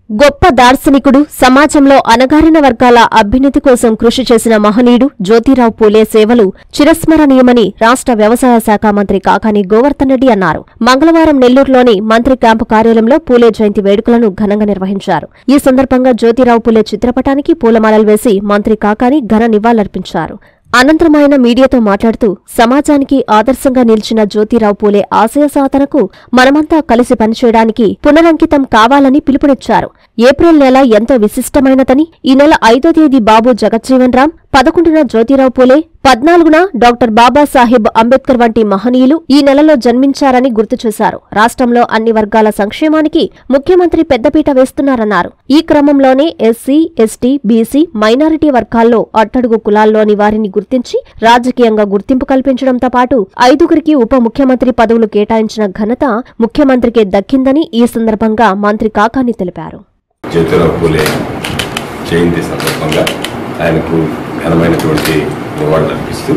గొప్ప దార్శనికుడు సమాజంలో అణగారిన వర్గాల అభ్యున్నతి కోసం కృషి చేసిన మహనీయుడు జ్యోతిరావు పూలే సేవలు చిరస్మరణీయమని రాష్ట్ర వ్యవసాయ శాఖ మంత్రి కాకాని గోవర్ధన్ రెడ్డి అన్నారు మంగళవారం నెల్లూరులోని మంత్రి క్యాంపు కార్యాలయంలో పూలే జయంతి వేడుకలను ఘనంగా నిర్వహించారు ఈ సందర్భంగా జ్యోతిరావు పూలే చిత్రపటానికి పూలమాలలు వేసి మంత్రి కాకాని ఘన నివాళులర్పించారు అనంతరం ఆయన మీడియాతో మాట్లాడుతూ సమాజానికి ఆదర్శంగా నిలిచిన జ్యోతిరావు పూలే ఆశయ సాధనకు మనమంతా కలిసి పనిచేయడానికి పునరంకితం కావాలని పిలుపునిచ్చారు ఏప్రిల్ నెల ఎంతో విశిష్టమైనదని ఈ నెల ఐదో తేదీ బాబు జగజ్జీవన్ రామ్ పదకొండున జ్యోతిరావు పూలే పద్నాలుగున డాక్టర్ బాబాసాహెబ్ అంబేద్కర్ వంటి మహనీయులు ఈ నెలలో జన్మించారని గుర్తు చేశారు రాష్ట్రంలో అన్ని వర్గాల సంక్షేమానికి ముఖ్యమంత్రి పెద్దపీట వేస్తున్నారన్నారు ఈ క్రమంలోనే ఎస్సీ ఎస్టీ బీసీ మైనారిటీ వర్గాల్లో అట్టడుగు కులాల్లోని వారిని గుర్తించి రాజకీయంగా గుర్తింపు కల్పించడంతో పాటు ఐదుగురికి ఉప ముఖ్యమంత్రి పదవులు కేటాయించిన ఘనత ముఖ్యమంత్రికే దక్కిందని ఈ సందర్భంగా మంత్రి కాకాని తెలిపారు జ్యోతిరావు పూలే జయంతి సందర్భంగా ఆయనకు ఘనమైనటువంటి నివాళులు అర్పిస్తూ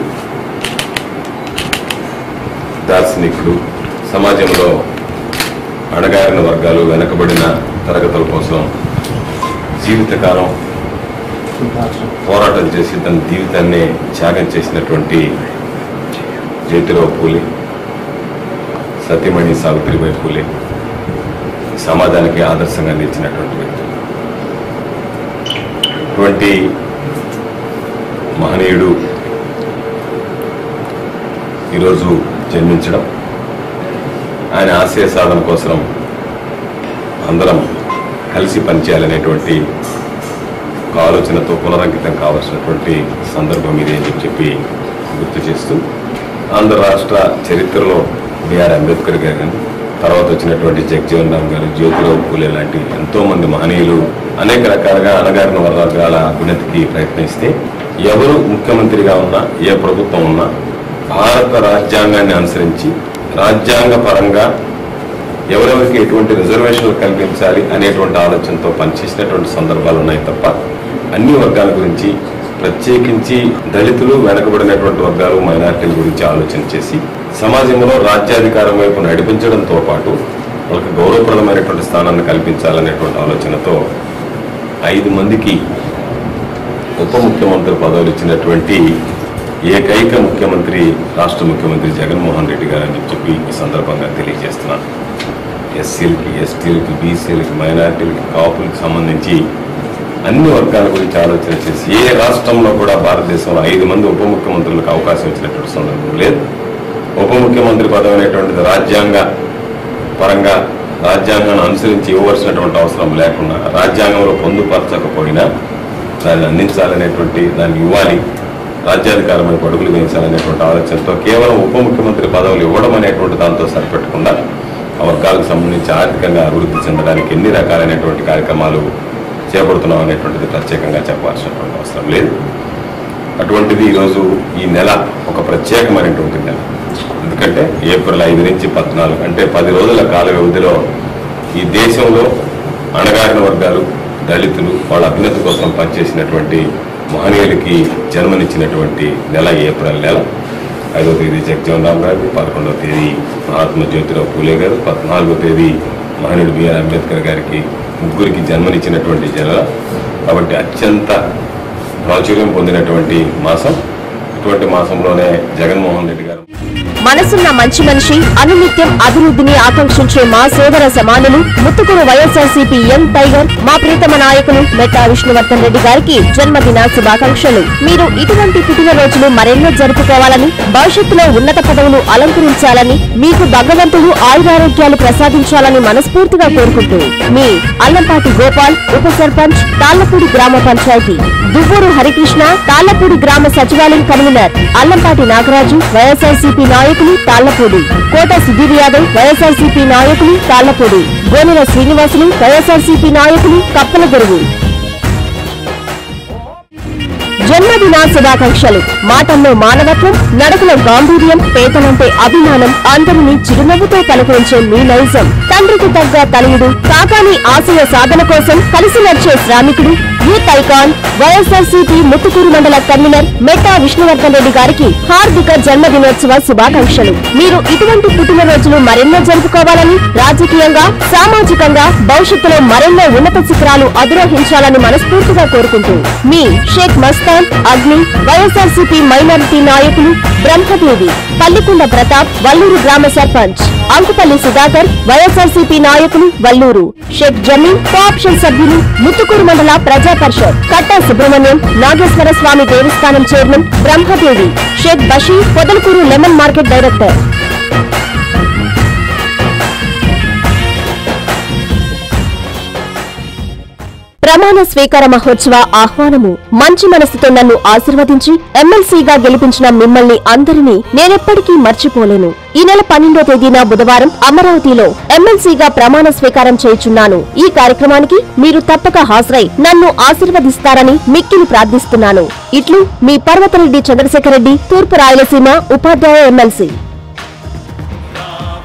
దార్శనికుడు సమాజంలో అణగారిన వర్గాలు వెనకబడిన తరగతుల కోసం జీవితకాలం పోరాటం చేసి తన జీవితాన్ని త్యాగం చేసినటువంటి జ్యోతిరావు పూలే సత్యమణి సావిత్రిబాయి పూలే సమాజానికి ఆదర్శంగా నిలిచినటువంటి వ్యక్తులు ఇటువంటి మహనీయుడు ఈరోజు జన్మించడం ఆయన ఆశయ సాధన కోసం అందరం కలిసి పనిచేయాలనేటువంటి ఒక ఆలోచనతో పునరంకితం కావాల్సినటువంటి సందర్భం ఇదే అని చెప్పి గుర్తు చేస్తూ ఆంధ్ర రాష్ట్ర చరిత్రలో బిఆర్ అంబేద్కర్ గారు కానీ తర్వాత వచ్చినటువంటి జగజీవన్ రామ్ గారు జ్యోతిరావు పూలే లాంటి ఎంతో మంది మహనీయులు అనేక రకాలుగా అణగారిన వర్గాల అభ్యున్నతికి ప్రయత్నిస్తే ఎవరు ముఖ్యమంత్రిగా ఉన్నా ఏ ప్రభుత్వం ఉన్నా భారత రాజ్యాంగాన్ని అనుసరించి రాజ్యాంగ పరంగా ఎవరెవరికి ఎటువంటి రిజర్వేషన్లు కల్పించాలి అనేటువంటి ఆలోచనతో పనిచేసినటువంటి సందర్భాలు ఉన్నాయి తప్ప అన్ని వర్గాల గురించి ప్రత్యేకించి దళితులు వెనకబడినటువంటి వర్గాలు మైనార్టీల గురించి ఆలోచన చేసి సమాజంలో రాజ్యాధికారం వైపు నడిపించడంతో పాటు వాళ్ళకి గౌరవప్రదమైనటువంటి స్థానాన్ని కల్పించాలనేటువంటి ఆలోచనతో ఐదు మందికి ఉప ముఖ్యమంత్రి పదవులు ఇచ్చినటువంటి ఏకైక ముఖ్యమంత్రి రాష్ట్ర ముఖ్యమంత్రి జగన్మోహన్ రెడ్డి గారు అని చెప్పి ఈ సందర్భంగా తెలియజేస్తున్నాను ఎస్సీలకి ఎస్టీలకి బీసీలకి మైనార్టీలకి కాపులకి సంబంధించి అన్ని వర్గాల గురించి ఆలోచన చేసి ఏ రాష్ట్రంలో కూడా భారతదేశంలో ఐదు మంది ఉప ముఖ్యమంత్రులకు అవకాశం ఇచ్చినటువంటి సందర్భం లేదు ఉప ముఖ్యమంత్రి పదవి అనేటువంటిది రాజ్యాంగ పరంగా రాజ్యాంగాన్ని అనుసరించి ఇవ్వవలసినటువంటి అవసరం లేకుండా రాజ్యాంగంలో పొందుపరచకపోయినా దాన్ని అందించాలనేటువంటి దాన్ని ఇవ్వాలి రాజ్యాధికారమైన పడుగులు వేయించాలనేటువంటి ఆలోచనతో కేవలం ఉప ముఖ్యమంత్రి పదవులు ఇవ్వడం అనేటువంటి దాంతో సరిపెట్టకుండా ఆ వర్గాలకు సంబంధించి ఆర్థికంగా అభివృద్ధి చెందడానికి ఎన్ని రకాలైనటువంటి కార్యక్రమాలు చేపడుతున్నాం అనేటువంటిది ప్రత్యేకంగా చెప్పాల్సినటువంటి అవసరం లేదు అటువంటిది ఈరోజు ఈ నెల ఒక ప్రత్యేకమైనటువంటి నెల ఎందుకంటే ఏప్రిల్ ఐదు నుంచి పద్నాలుగు అంటే పది రోజుల కాల వ్యవధిలో ఈ దేశంలో అణగారిన వర్గాలు దళితులు వాళ్ళ అభ్యున్నతి కోసం పనిచేసినటువంటి మహనీయులకి జన్మనిచ్చినటువంటి నెల ఏప్రిల్ నెల ఐదో తేదీ జగజీవన్ రామ్ గారు పదకొండవ తేదీ మహాత్మా జ్యోతిరావు పూలే గారు పద్నాలుగో తేదీ మహనీయుడు బిఆర్ అంబేద్కర్ గారికి ముగ్గురికి జన్మనిచ్చినటువంటి నెల కాబట్టి అత్యంత ప్రాచుర్యం పొందినటువంటి మాసం ఇటువంటి మాసంలోనే జగన్మోహన్ రెడ్డి గారు మనసున్న మంచి మనిషి అనునిత్యం అభివృద్ధిని ఆకాంక్షించే మా సోదర సమానులు ముత్తుకూరు వైఎస్ఆర్సీపీ యంగ్ టైగర్ మా ప్రీతమ నాయకులు మెట్టా విష్ణువర్ధన్ రెడ్డి గారికి జన్మదిన శుభాకాంక్షలు మీరు ఇటువంటి పుట్టినరోజులు మరెన్నో జరుపుకోవాలని భవిష్యత్తులో ఉన్నత పదవులు అలంకరించాలని మీకు భగవంతుడు ఆయురారోగ్యాలు ప్రసాదించాలని మనస్ఫూర్తిగా కోరుకుంటూ మీ అల్లంపాటి గోపాల్ ఉప సర్పంచ్ తాళ్లపూడి గ్రామ పంచాయతీ దువ్వూరు హరికృష్ణ తాళ్లపూడి గ్రామ సచివాలయం కన్వీనర్ అల్లంపాటి నాగరాజు వైఎస్ఆర్సీపీ నాయకులు తాళ్లపూడి కోట సుధీర్ యాదవ్ వైఎస్ఆర్సీపీ నాయకులు తాళ్లపూడి గోనెల శ్రీనివాసులు వైఎస్ఆర్సీపీ నాయకులు కప్పల గురువు జన్మదిన శుభాకాంక్షలు మాటల్లో మానవత్వం నడకలో గాంభీర్యం పేదలంటే అభిమానం అందరినీ చిరునవ్వుతో పలకరించే మీ నైజం తండ్రికి తగ్గ తనయుడు కాకాని ఆశయ సాధన కోసం కలిసి నడిచే శ్రామికుడు యూత్ ఐకాన్ వైఎస్ఆర్సీపీ ముత్తుకూరు మండల కన్వీనర్ మెట్టా విష్ణువర్ధన్ రెడ్డి గారికి హార్దిక జన్మదినోత్సవ శుభాకాంక్షలు మీరు ఇటువంటి పుట్టినరోజులు మరెన్నో జరుపుకోవాలని రాజకీయంగా సామాజికంగా భవిష్యత్తులో మరెన్నో ఉన్నత శిఖరాలు అధిరోహించాలని మనస్ఫూర్తిగా కోరుకుంటూ మీ షేక్ మస్తాన్ అగ్ని వైఎస్ఆర్సీపీ మైనారిటీ నాయకులు బ్రహ్మదేవి పల్లికొండ ప్రతాప్ వల్లూరు గ్రామ సర్పంచ్ అంకుపల్లి సుధాకర్ వైఎస్ఆర్సీపీ నాయకులు వల్లూరు షేక్ జమీన్ కోఆప్షన్ సభ్యులు ముత్తుకూరు మండల ప్రజా పరిషత్ కట్టా సుబ్రహ్మణ్యం నాగేశ్వర స్వామి దేవస్థానం chairman Brahmadevi Sheikh Basheer Podalakur lemon market director ప్రమాణ స్వీకార మహోత్సవ ఆహ్వానము మంచి మనసుతో నన్ను ఆశీర్వదించి ఎమ్మెల్సీగా గెలిపించిన మిమ్మల్ని అందరినీ నేనెప్పటికీ మర్చిపోలేను ఈ నెల పన్నెండో తేదీన బుధవారం అమరావతిలో ఎమ్మెల్సీగా ప్రమాణ స్వీకారం చేయుచున్నాను ఈ కార్యక్రమానికి మీరు తప్పక హాజరై నన్ను ఆశీర్వదిస్తారని మిక్కిలి ప్రార్థిస్తున్నాను ఇట్లు మీ పర్వతరెడ్డి చంద్రశేఖర్ రెడ్డి తూర్పు రాయలసీమ ఉపాధ్యాయ ఎమ్మెల్సీ